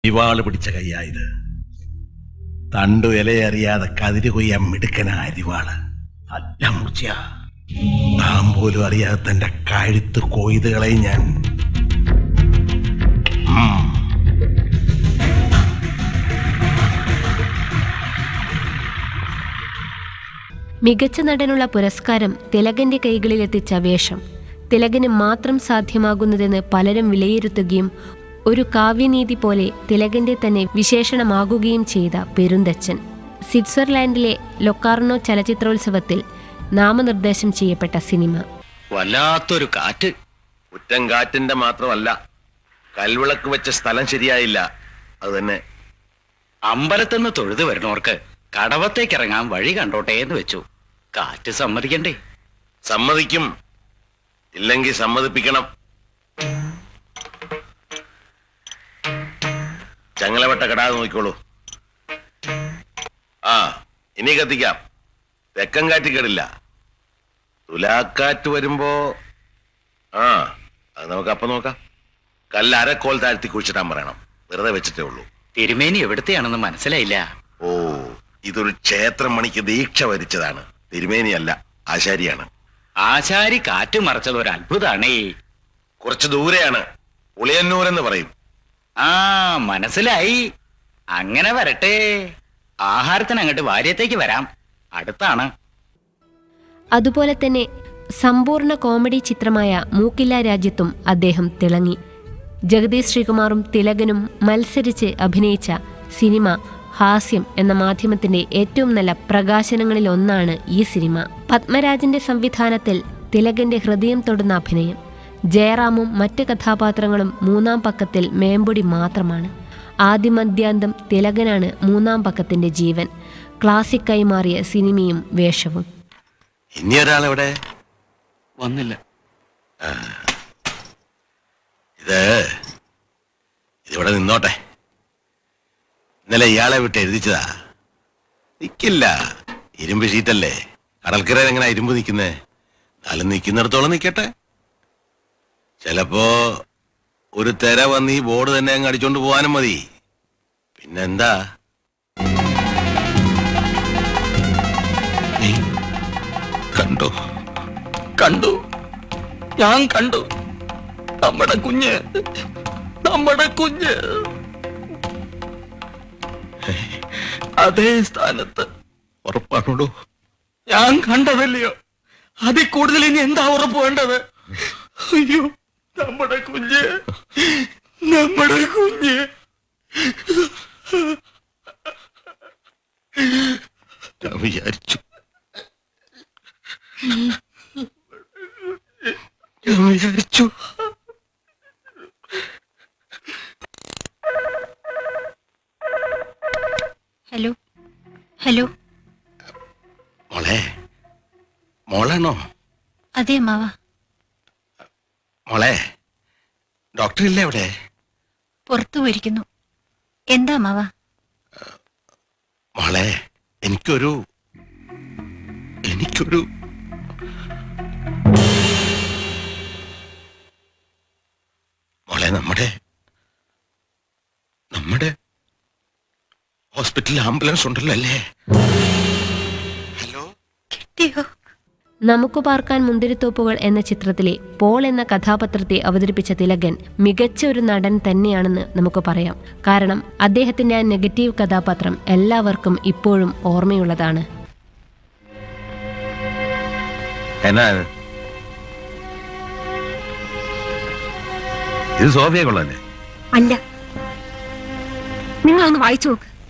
ഇവാള് പിടിച്ച കയ്യായത് തണ്ടു ഇലയറിയാതെ കതിര് കൊയ്യാൻ മിടുക്കനാ അരിവാള് അല്ല മൂർച്ചയാ താൻ പോലും അറിയാതെ തന്റെ കഴുത്ത് കൊയ്തുകളെ ഞാൻ ഉം. മികച്ച നടനുള്ള പുരസ്കാരം തിലകന്റെ കൈകളിലെത്തിച്ച വേഷം തിലകന് മാത്രം സാധ്യമാകുന്നതെന്ന് പലരും വിലയിരുത്തുകയും ഒരു കാവ്യനീതി പോലെ തിലകന്റെ തന്നെ വിശേഷണമാകുകയും ചെയ്ത പെരുന്തച്ചൻ സ്വിറ്റ്സർലാൻഡിലെ ലൊക്കാർണോ ചലച്ചിത്രോത്സവത്തിൽ നാമനിർദ്ദേശം ചെയ്യപ്പെട്ട സിനിമ വല്ലാത്തൊരു കാറ്റ് കുറ്റം കാറ്റിന്റെ മാത്രമല്ല കൽവിളക്ക് വെച്ച സ്ഥലം ശരിയായില്ല അത് തന്നെ അമ്പലത്തുനിന്ന് തൊഴുത് വരുന്നവർക്ക് കടവത്തേക്ക് ഇറങ്ങാൻ വഴി കണ്ടോട്ടെ എന്ന് വെച്ചു കാറ്റ് സമ്മതിക്കണ്ടേ സമ്മതിക്കും ഇല്ലെങ്കിൽ സമ്മതിപ്പിക്കണം ചങ്ങലവട്ട കടാതെ നോക്കിക്കോളൂ ആ ഇനി കത്തിക്കാം തെക്കൻ കാറ്റ് കേടില്ല തുലാക്കാറ്റ് വരുമ്പോ ആ അത് നമുക്ക് അപ്പം നോക്കാം കല്ല് അരക്കോൽ താഴ്ത്തി കുഴിച്ചിടാൻ പറയണം വെറുതെ വെച്ചിട്ടേ ഉള്ളൂ തിരുമേനി എവിടത്തെയാണെന്ന് മനസ്സിലായില്ല ഓ ഇതൊരു ക്ഷേത്രം മണിക്ക് ദീക്ഷ വരിച്ചതാണ് തിരുമേനിയല്ല ആശാരിയാണ് ആശാരി കാറ്റ് മറച്ചത് ഒരു അത്ഭുതാണേ കുറച്ച് ദൂരെയാണ് ഉളിയന്നൂർ എന്ന് പറയും ആ മനസ്സിലായി അങ്ങനെ വരട്ടെ ആഹാരത്തിന് അങ്ങോട്ട് വാര്യത്തേക്ക് വരാം അടുത്താണ് അതുപോലെ തന്നെ സമ്പൂർണ്ണ കോമഡി ചിത്രമായ മൂക്കില്ല രാജ്യത്തും അദ്ദേഹം തിളങ്ങി ജഗദീഷ് ശ്രീകുമാറും തിലകനും മത്സരിച്ച് അഭിനയിച്ച സിനിമ ഹാസ്യം എന്ന മാധ്യമത്തിന്റെ ഏറ്റവും നല്ല പ്രകാശനങ്ങളിൽ ഒന്നാണ് ഈ സിനിമ പത്മരാജന്റെ സംവിധാനത്തിൽ തിലകന്റെ ഹൃദയം തൊടുന്ന അഭിനയം ജയറാമും മറ്റ് കഥാപാത്രങ്ങളും മൂന്നാം പക്കത്തിൽ മേമ്പൊടി മാത്രമാണ് ആദ്യമദ്യാന്തം തിലകനാണ് മൂന്നാം പക്കത്തിന്റെ ജീവൻ ക്ലാസിക്കായി മാറിയ സിനിമയും വേഷവും ഇനി ഒരാളെവിടെ വന്നില്ല ഇത് ഇതിവിടെ നിന്നോട്ടെ ഇന്നലെ ഇയാളെ വിട്ട് എഴുതിച്ചതാ നിക്കില്ല ഇരുമ്പ് ഷീറ്റല്ലേ കടൽക്കരയിൽ എങ്ങനെ ഇരുമ്പ് നിൽക്കുന്നേ എന്നാലും നിൽക്കുന്നിടത്തോളം നിൽക്കട്ടെ ചിലപ്പോ ഒരു തെര വന്ന് ഈ ബോർഡ് തന്നെ അങ്ങ് അടിച്ചോണ്ട് പോവാനും മതി പിന്നെന്താ നീ കണ്ടു കണ്ടു ഞാൻ കണ്ടു നമ്മുടെ കുഞ്ഞ് നമ്മുടെ കുഞ്ഞ് അതേ സ്ഥാനത്ത് ഉറപ്പാണോടൂ ഞാൻ കണ്ടതല്ലയോ അതിൽ കൂടുതൽ ഇനി എന്താ ഉറപ്പ് വേണ്ടത് അയ്യോ നമ്മുടെ കുഞ്ഞ് നമ്മുടെ കുഞ്ഞ് ഞാൻ വിചാരിച്ചു ഞാൻ വിചാരിച്ചു ഹലോ ഹലോ മോളെ മോളാണോ അതെ അമ്മാവ മോളെ ഡോക്ടർ ഇല്ലേ അവിടെ പുറത്തു പോയിരിക്കുന്നു എന്താ അമ്മാവ മോളെ എനിക്കൊരു എനിക്കൊരു മോളെ നമ്മുടെ നമ്മുടെ ഹോസ്പിറ്റലിൽ ആംബുലൻസ് ഉണ്ടല്ലോ അല്ലേ ഹലോ കിട്ടിയോ നമുക്ക് പാർക്കാൻ മുന്തിരിത്തോപ്പുകൾ എന്ന ചിത്രത്തിലെ പോൾ എന്ന കഥാപാത്രത്തെ അവതരിപ്പിച്ച തിലകൻ മികച്ച ഒരു നടൻ തന്നെയാണെന്ന് നമുക്ക് പറയാം കാരണം അദ്ദേഹത്തിന്റെ ആ നെഗറ്റീവ് കഥാപാത്രം എല്ലാവർക്കും ഇപ്പോഴും ഓർമ്മയുള്ളതാണ് എന്നാ ഇത് സോഫിയ കൊള്ളല്ലേ അല്ല നിങ്ങൾ ഒന്ന് വായിച്ചു നോക്ക്